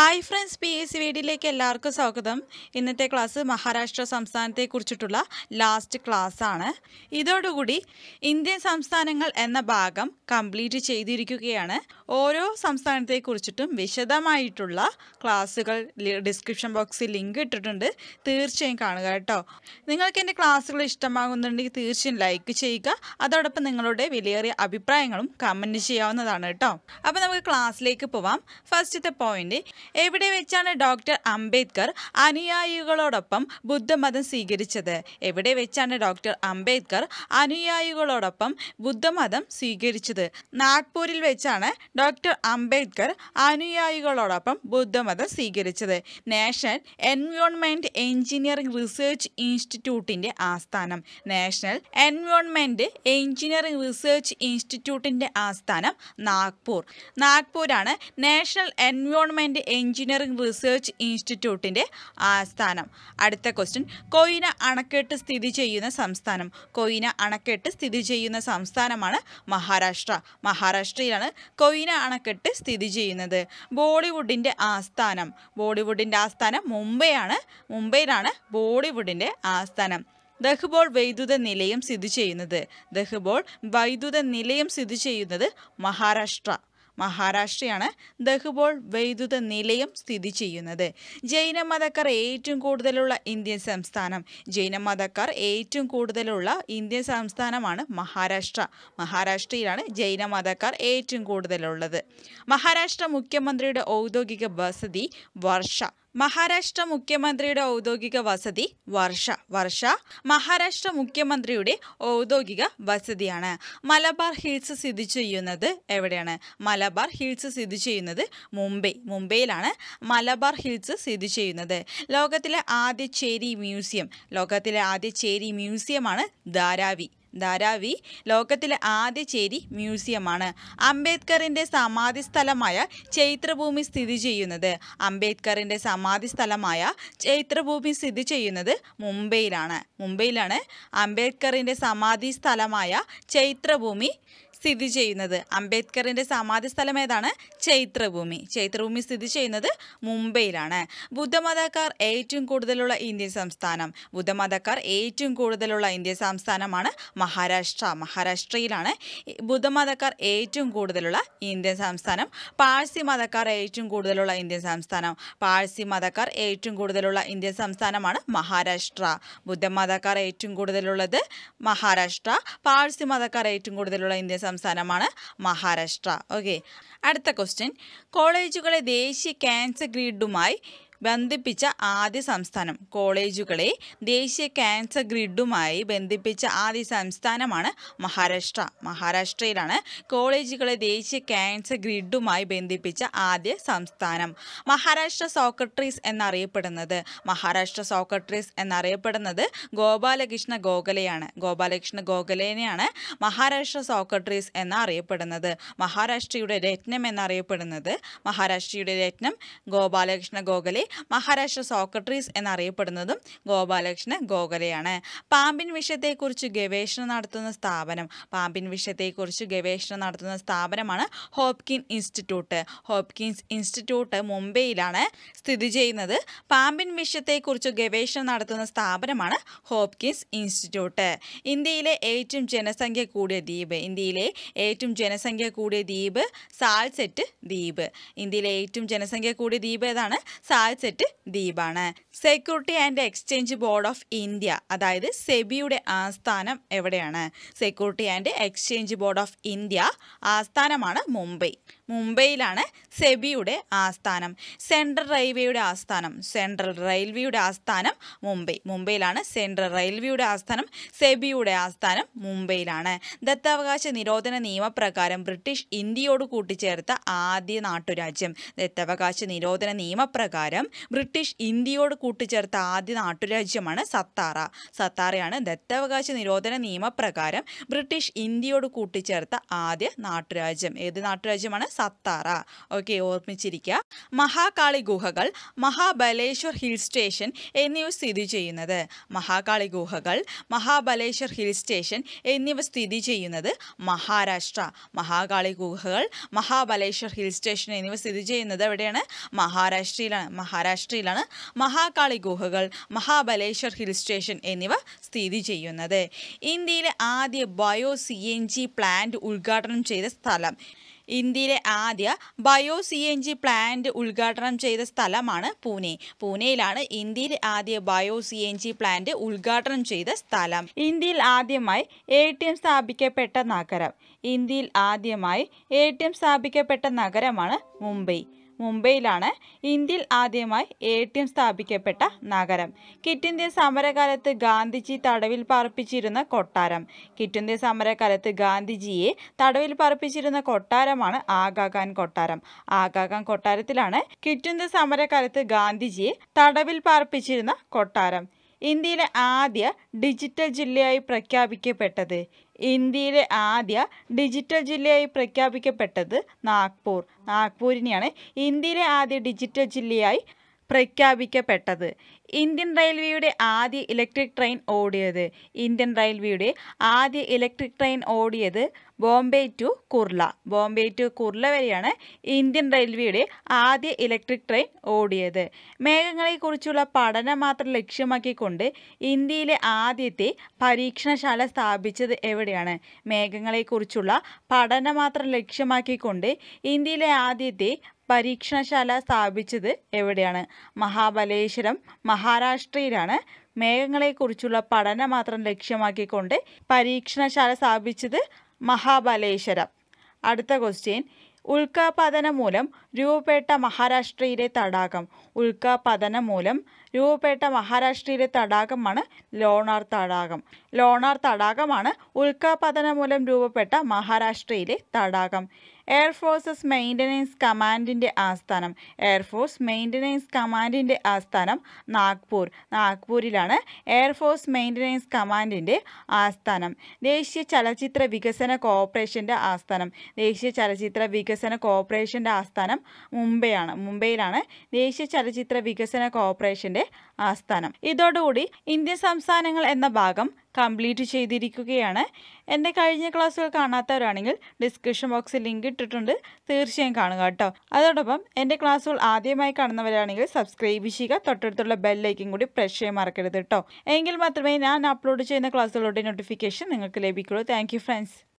hi friends P S C വീഡിയോയിലേക്ക് എല്ലാവർക്കും സ്വാഗതം ഇന്നത്തെ ക്ലാസ് മഹാരാഷ്ട്ര സംസ്ഥാനത്തെ കുറിച്ചിട്ടുള്ള ലാസ്റ്റ് ക്ലാസ് ആണ് ഇതോടുകൂടി ഇന്ത്യൻ സംസ്ഥാനങ്ങൾ എന്ന ഭാഗം കംപ്ലീറ്റ് ചെയ്തിരിക്കുകയാണ് ഓരോ സംസ്ഥാനത്തെ കുറിച്ചിട്ടും വിശദമായിട്ടുള്ള ക്ലാസ്സുകൾ ഡിസ്ക്രിപ്ഷൻ ബോക്സിൽ ലിങ്ക് ഇട്ടിട്ടുണ്ട് തീർച്ചയായും കാണുക കേട്ടോ നിങ്ങൾക്ക് എൻ്റെ ക്ലാസ്സുകൾ ഇഷ്ടമാകുന്നുണ്ടെങ്കിൽ തീർച്ചയായും ലൈക്ക് ചെയ്യുക അതോടൊപ്പം നിങ്ങളുടെ വിലയേറിയ അഭിപ്രായങ്ങളും കമൻറ്റ് ചെയ്യാവുന്നതാണ് കേട്ടോ അപ്പോൾ നമുക്ക് ക്ലാസ്സിലേക്ക് പോവാം ഫസ്റ്റത്തെ പോയിന്റ് എവിടെ വെച്ചാണ് ഡോക്ടർ അംബേദ്കർ അനുയായികളോടൊപ്പം ബുദ്ധമതം സ്വീകരിച്ചത് എവിടെ വെച്ചാണ് ഡോക്ടർ അംബേദ്കർ അനുയായികളോടൊപ്പം ബുദ്ധമതം സ്വീകരിച്ചത് നാഗ്പൂരിൽ വെച്ചാണ് ഡോക്ടർ അംബേദ്കർ അനുയായികളോടൊപ്പം ബുദ്ധമതം സ്വീകരിച്ചത് നാഷണൽ എൻവയോൺമെൻറ്റ് എഞ്ചിനീയറിംഗ് റിസർച്ച് ഇൻസ്റ്റിറ്റ്യൂട്ടിൻ്റെ ആസ്ഥാനം നാഷണൽ എൻവയോൺമെൻറ്റ് എഞ്ചിനീയറിംഗ് റിസർച്ച് ഇൻസ്റ്റിറ്റ്യൂട്ടിൻ്റെ ആസ്ഥാനം നാഗ്പൂർ നാഗ്പൂരാണ് നാഷണൽ എൻവയോൺമെൻറ്റ് എഞ്ചിനീയറിംഗ് റിസർച്ച് ഇൻസ്റ്റിറ്റ്യൂട്ടിൻ്റെ ആസ്ഥാനം അടുത്ത ക്വസ്റ്റ്യൻ കൊയ്ന അണക്കെട്ട് സ്ഥിതി ചെയ്യുന്ന സംസ്ഥാനം കൊയ്ന അണക്കെട്ട് സ്ഥിതി ചെയ്യുന്ന സംസ്ഥാനമാണ് മഹാരാഷ്ട്ര മഹാരാഷ്ട്രയിലാണ് കൊയ്ന അണക്കെട്ട് സ്ഥിതി ചെയ്യുന്നത് ബോളിവുഡിൻ്റെ ആസ്ഥാനം ബോളിവുഡിൻ്റെ ആസ്ഥാനം മുംബൈയാണ് മുംബൈയിലാണ് ബോളിവുഡിൻ്റെ ആസ്ഥാനം ദഹ്ബോൾ വൈദ്യുത നിലയം സ്ഥിതി ചെയ്യുന്നത് ദഹ്ബോൾ വൈദ്യുത നിലയം സ്ഥിതി ചെയ്യുന്നത് മഹാരാഷ്ട്ര മഹാരാഷ്ട്രയാണ് ദഹ്ബോൾ വൈദ്യുത നിലയം സ്ഥിതി ചെയ്യുന്നത് ജൈനമതക്കാർ ഏറ്റവും കൂടുതലുള്ള ഇന്ത്യൻ സംസ്ഥാനം ജൈനമതക്കാർ ഏറ്റവും കൂടുതലുള്ള ഇന്ത്യൻ സംസ്ഥാനമാണ് മഹാരാഷ്ട്ര മഹാരാഷ്ട്രയിലാണ് ജൈനമതക്കാർ ഏറ്റവും കൂടുതലുള്ളത് മഹാരാഷ്ട്ര മുഖ്യമന്ത്രിയുടെ ഔദ്യോഗിക വസതി വർഷ മഹാരാഷ്ട്ര മുഖ്യമന്ത്രിയുടെ ഔദ്യോഗിക വസതി വർഷ വർഷ മഹാരാഷ്ട്ര മുഖ്യമന്ത്രിയുടെ ഔദ്യോഗിക വസതിയാണ് മലബാർ ഹിൽസ് സ്ഥിതി ചെയ്യുന്നത് എവിടെയാണ് മലബാർ ഹിൽസ് സ്ഥിതി ചെയ്യുന്നത് മുംബൈ മുംബൈയിലാണ് മലബാർ ഹിൽസ് സ്ഥിതി ചെയ്യുന്നത് ലോകത്തിലെ ആദ്യ ചേരി മ്യൂസിയം ലോകത്തിലെ ആദ്യ ചേരി മ്യൂസിയമാണ് ധാരാവി ധാരാവി ലോകത്തിലെ ആദ്യ ചേരി മ്യൂസിയമാണ് അംബേദ്കറിൻ്റെ സമാധി സ്ഥലമായ ചൈത്രഭൂമി സ്ഥിതി ചെയ്യുന്നത് അംബേദ്കറിൻ്റെ സമാധി സ്ഥലമായ ചൈത്രഭൂമി സ്ഥിതി ചെയ്യുന്നത് മുംബൈയിലാണ് മുംബൈയിലാണ് അംബേദ്കറിൻ്റെ സമാധി സ്ഥലമായ ചൈത്രഭൂമി സ്ഥിതി ചെയ്യുന്നത് അംബേദ്കറിൻ്റെ സമാധി സ്ഥലം ഏതാണ് ചൈത്രഭൂമി ചൈത്രഭൂമി സ്ഥിതി ചെയ്യുന്നത് മുംബൈയിലാണ് ബുദ്ധമതക്കാർ ഏറ്റവും കൂടുതലുള്ള ഇന്ത്യൻ സംസ്ഥാനം ബുദ്ധമതക്കാർ ഏറ്റവും കൂടുതലുള്ള ഇന്ത്യൻ സംസ്ഥാനമാണ് മഹാരാഷ്ട്ര മഹാരാഷ്ട്രയിലാണ് ബുദ്ധമതക്കാർ ഏറ്റവും കൂടുതലുള്ള ഇന്ത്യൻ സംസ്ഥാനം പാഴ്സി മതക്കാർ ഏറ്റവും കൂടുതലുള്ള ഇന്ത്യൻ സംസ്ഥാനം പാഴ്സി മതക്കാർ ഏറ്റവും കൂടുതലുള്ള ഇന്ത്യൻ സംസ്ഥാനമാണ് മഹാരാഷ്ട്ര ബുദ്ധമതക്കാർ ഏറ്റവും കൂടുതലുള്ളത് മഹാരാഷ്ട്ര പാഴ്സി മതക്കാർ ഏറ്റവും കൂടുതലുള്ള ഇന്ത്യൻ സംസ്ഥാനമാണ് മഹാരാഷ്ട്ര ഓക്കെ അടുത്ത ക്വസ്റ്റ്യൻ കോളേജുകളെ ദേശീയ ക്യാൻസർ ഗ്രിഡുമായി ബന്ധിപ്പിച്ച ആദ്യ സംസ്ഥാനം കോളേജുകളെ ദേശീയ ക്യാൻസർ ഗ്രിഡുമായി ബന്ധിപ്പിച്ച ആദ്യ സംസ്ഥാനമാണ് മഹാരാഷ്ട്ര മഹാരാഷ്ട്രയിലാണ് കോളേജുകളെ ദേശീയ ക്യാൻസർ ഗ്രിഡുമായി ബന്ധിപ്പിച്ച ആദ്യ സംസ്ഥാനം മഹാരാഷ്ട്ര സോക്രട്ടറീസ് എന്നറിയപ്പെടുന്നത് മഹാരാഷ്ട്ര സോക്രട്ടറീസ് എന്നറിയപ്പെടുന്നത് ഗോപാലകൃഷ്ണ ഗോഖലെയാണ് ഗോപാലകൃഷ്ണ ഗോഖലേനെയാണ് മഹാരാഷ്ട്ര സോക്രട്ടറീസ് എന്നറിയപ്പെടുന്നത് മഹാരാഷ്ട്രയുടെ രത്നം എന്നറിയപ്പെടുന്നത് മഹാരാഷ്ട്രയുടെ രത്നം ഗോപാലകൃഷ്ണ ഗോഖലെ മഹാരാഷ്ട്ര സോക്രട്ടറീസ് എന്നറിയപ്പെടുന്നതും ഗോപാലകൃഷ്ണ ഗോഖലെയാണ് പാമ്പിൻ വിഷയത്തെക്കുറിച്ച് ഗവേഷണം നടത്തുന്ന സ്ഥാപനം പാമ്പിൻ വിഷയത്തെക്കുറിച്ച് ഗവേഷണം നടത്തുന്ന സ്ഥാപനമാണ് ഹോപ്കിൻ ഇൻസ്റ്റിറ്റ്യൂട്ട് ഹോപ്കിൻസ് ഇൻസ്റ്റിറ്റ്യൂട്ട് മുംബൈയിലാണ് സ്ഥിതി ചെയ്യുന്നത് പാമ്പിൻ വിഷയത്തെക്കുറിച്ച് ഗവേഷണം നടത്തുന്ന സ്ഥാപനമാണ് ഹോപ്കിൻസ് ഇൻസ്റ്റിറ്റ്യൂട്ട് ഇന്ത്യയിലെ ഏറ്റവും ജനസംഖ്യ കൂടിയ ദ്വീപ് ഇന്ത്യയിലെ ഏറ്റവും ജനസംഖ്യ കൂടിയ ദ്വീപ് സാൽസെറ്റ് ദ്വീപ് ഇന്ത്യയിലെ ഏറ്റവും ജനസംഖ്യ കൂടിയ ദ്വീപ് ഏതാണ് സാൽസെറ്റ് ദ്വീപാണ് security and exchange board of India അതായത് സെബിയുടെ ആസ്ഥാനം എവിടെയാണ് security and exchange board of India ആസ്ഥാനമാണ് മുംബൈ മുംബൈയിലാണ് സെബിയുടെ ആസ്ഥാനം സെൻട്രൽ റെയിൽവേയുടെ ആസ്ഥാനം സെൻട്രൽ റെയിൽവേയുടെ ആസ്ഥാനം മുംബൈ മുംബൈയിലാണ് സെൻട്രൽ റെയിൽവേയുടെ ആസ്ഥാനം സെബിയുടെ ആസ്ഥാനം മുംബൈയിലാണ് ദത്താവകാശ നിരോധന നിയമപ്രകാരം ബ്രിട്ടീഷ് ഇന്ത്യയോട് കൂട്ടിച്ചേർത്ത ആദ്യ നാട്ടുരാജ്യം ദത്താവകാശ നിരോധന നിയമപ്രകാരം ബ്രിട്ടീഷ് ഇന്ത്യയോട് കൂട്ടിച്ചേർത്ത ആദ്യ നാട്ടുരാജ്യമാണ് സത്താറ സത്താറയാണ് ദത്താവകാശ നിരോധന നിയമപ്രകാരം ബ്രിട്ടീഷ് ഇന്ത്യയോട് കൂട്ടിച്ചേർത്ത ആദ്യ നാട്ടുരാജ്യം ഏത് നാട്ടുരാജ്യമാണ് സത്താറ ഓക്കെ ഓർമ്മിച്ചിരിക്കുക മഹാകാളി ഗുഹകൾ മഹാബലേശ്വർ ഹിൽ സ്റ്റേഷൻ എന്നിവ സ്ഥിതി ചെയ്യുന്നത് മഹാകാളി ഗുഹകൾ മഹാബലേശ്വർ ഹിൽ സ്റ്റേഷൻ എന്നിവ സ്ഥിതി ചെയ്യുന്നത് മഹാരാഷ്ട്ര മഹാകാളി ഗുഹകൾ മഹാബലേശ്വർ ഹിൽ സ്റ്റേഷൻ എന്നിവ സ്ഥിതി ചെയ്യുന്നത് എവിടെയാണ് മഹാരാഷ്ട്രയിലാണ് മഹാരാഷ്ട്രയിലാണ് മഹാകാളി ഗുഹകൾ മഹാബലേശ്വർ ഹിൽ സ്റ്റേഷൻ എന്നിവ സ്ഥിതി ചെയ്യുന്നത് ഇന്ത്യയിലെ ആദ്യ bio C N G plant ഉദ്ഘാടനം ചെയ്ത സ്ഥലം ഇന്ത്യയിലെ ആദ്യ bio C N G plant ഉദ്ഘാടനം ചെയ്ത സ്ഥലമാണ് പൂനെ പൂനെയിലാണ് ഇന്ത്യയിലെ ആദ്യ bio C N G plant ഉദ്ഘാടനം ചെയ്ത സ്ഥലം ഇന്ത്യയിൽ ആദ്യമായി എ ടി എം സ്ഥാപിക്കപ്പെട്ട നഗരം ഇന്ത്യയിൽ ആദ്യമായി എ ടി എം സ്ഥാപിക്കപ്പെട്ട നഗരമാണ് മുംബൈ മുംബൈയിലാണ് ഇന്ത്യയിൽ ആദ്യമായി എ ടി എം സ്ഥാപിക്കപ്പെട്ട നഗരം കിറ്റ് ഇന്ത്യ സമരകാലത്ത് ഗാന്ധിജി തടവിൽ പാർപ്പിച്ചിരുന്ന കൊട്ടാരം കിറ്റ് ഇന്ത്യ സമരകാലത്ത് ഗാന്ധിജിയെ തടവിൽ പാർപ്പിച്ചിരുന്ന കൊട്ടാരമാണ് ആഗാഖാൻ കൊട്ടാരം ആഗാഖാൻ കൊട്ടാരത്തിലാണ് കിറ്റ് ഇന്ത്യ സമരകാലത്ത് ഗാന്ധിജിയെ തടവിൽ പാർപ്പിച്ചിരുന്ന കൊട്ടാരം ഇന്ത്യയിലെ ആദ്യ ഡിജിറ്റൽ ജില്ലയായി പ്രഖ്യാപിക്കപ്പെട്ടത് ഇന്ത്യയിലെ ആദ്യ ഡിജിറ്റൽ ജില്ലയായി പ്രഖ്യാപിക്കപ്പെട്ടത് നാഗ്പൂർ നാഗ്പൂരിനെയാണ് ഇന്ത്യയിലെ ആദ്യ ഡിജിറ്റൽ ജില്ലയായി പ്രഖ്യാപിക്കപ്പെട്ടത് ഇന്ത്യൻ റെയിൽവേയുടെ ആദ്യ ഇലക്ട്രിക് ട്രെയിൻ ഓടിയത് ഇന്ത്യൻ റെയിൽവേയുടെ ആദ്യ ഇലക്ട്രിക് ട്രെയിൻ ഓടിയത് ബോംബെ ടു കുർള ബോംബെ ടു കുർള വരെയാണ് ഇന്ത്യൻ റെയിൽവേയുടെ ആദ്യ ഇലക്ട്രിക് ട്രെയിൻ ഓടിയത് മേഘങ്ങളെക്കുറിച്ചുള്ള പഠനം മാത്രം ലക്ഷ്യമാക്കിക്കൊണ്ട് ഇന്ത്യയിലെ ആദ്യത്തെ പരീക്ഷണശാല സ്ഥാപിച്ചത് എവിടെയാണ് മേഘങ്ങളെക്കുറിച്ചുള്ള പഠനം മാത്രം ലക്ഷ്യമാക്കിക്കൊണ്ട് ഇന്ത്യയിലെ ആദ്യത്തെ പരീക്ഷണശാല സ്ഥാപിച്ചത് എവിടെയാണ് മഹാബലേശ്വരം മഹാരാഷ്ട്രയിലാണ് മേഘങ്ങളെക്കുറിച്ചുള്ള പഠനം മാത്രം ലക്ഷ്യമാക്കിക്കൊണ്ട് പരീക്ഷണശാല സ്ഥാപിച്ചത് മഹാബലേശ്വരം അടുത്ത ക്വസ്റ്റ്യൻ ഉൽക്കാപതനം മൂലം രൂപപ്പെട്ട മഹാരാഷ്ട്രയിലെ തടാകം ഉൽക്കാപതനം മൂലം രൂപപ്പെട്ട മഹാരാഷ്ട്രയിലെ തടാകമാണ് ലോണാർ തടാകം ലോണാർ തടാകമാണ് ഉൽക്കാപതനം മൂലം രൂപപ്പെട്ട മഹാരാഷ്ട്രയിലെ തടാകം എയർഫോഴ്സസ് മെയിൻ്റനൻസ് കമാൻഡിൻ്റെ ആസ്ഥാനം എയർഫോഴ്സ് മെയിൻ്റനൻസ് കമാൻഡിൻ്റെ ആസ്ഥാനം നാഗ്പൂർ നാഗ്പൂരിലാണ് എയർഫോഴ്സ് മെയിൻ്റനൻസ് കമാൻഡിൻ്റെ ആസ്ഥാനം ദേശീയ ചലച്ചിത്ര വികസന കോർപ്പറേഷൻ്റെ ആസ്ഥാനം ദേശീയ ചലച്ചിത്ര വികസന കോർപ്പറേഷൻ്റെ ആസ്ഥാനം മുംബൈയാണ് മുംബൈയിലാണ് ദേശീയ ചലച്ചിത്ര വികസന കോർപ്പറേഷൻ്റെ ആസ്ഥാനം ഇതോടുകൂടി ഇന്ത്യൻ സംസ്ഥാനങ്ങൾ എന്ന ഭാഗം കംപ്ലീറ്റ് ചെയ്തിരിക്കുകയാണ് എൻ്റെ കഴിഞ്ഞ ക്ലാസ്സുകൾ കാണാത്തവരാണെങ്കിൽ ഡിസ്ക്രിപ്ഷൻ ബോക്സിൽ ലിങ്ക് ഇട്ടിട്ടുണ്ട് തീർച്ചയായും കാണുക കേട്ടോ അതോടൊപ്പം എൻ്റെ ക്ലാസ്സുകൾ ആദ്യമായി കാണുന്നവരാണെങ്കിൽ സബ്സ്ക്രൈബ് ചെയ്യുക തൊട്ടടുത്തുള്ള ബെല്ലൈക്കും കൂടി പ്രസ് ചെയ്യാൻ മറക്കരുത് കേട്ടോ എങ്കിൽ മാത്രമേ ഞാൻ അപ്ലോഡ് ചെയ്യുന്ന ക്ലാസ്സുകളുടെ നോട്ടിഫിക്കേഷൻ നിങ്ങൾക്ക് ലഭിക്കുള്ളൂ താങ്ക് യു ഫ്രണ്ട്സ്